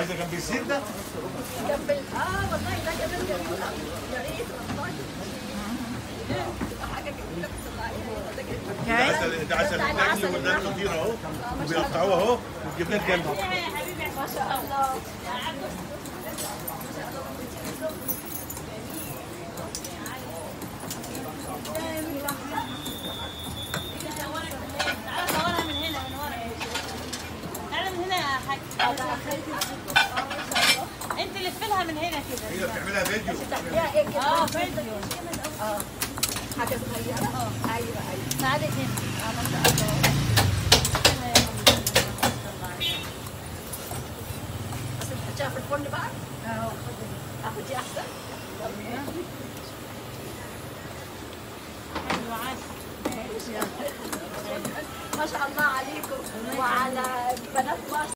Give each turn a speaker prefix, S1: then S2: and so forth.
S1: عايزه جنب السير ده
S2: جنب ال- اه والله ده كمان جميل قوي يا ريت والله تبقى حاجه جميله بتطلعيها ده جميل
S1: ده عسل ده عسل النجل وده خطير اهو وبيقطعوه اهو والجبنات جنبه
S2: ما شاء الله
S3: تعالى صورها من هنا من ورا تعالى من هنا يا حاج انت لف لها من هنا كده
S1: هي بتعملها فيديو
S2: تحتيها ايه كده
S3: اه فيديو
S2: اه حاجه صغيره اه ايوه ايوه
S3: تعالي هنا
S2: اه ما شاء الله بس تحطيها في الفرن بقى اه اخد دي احسن
S3: حلو عسل
S2: ما شاء الله عليكم وعلى بنات مصر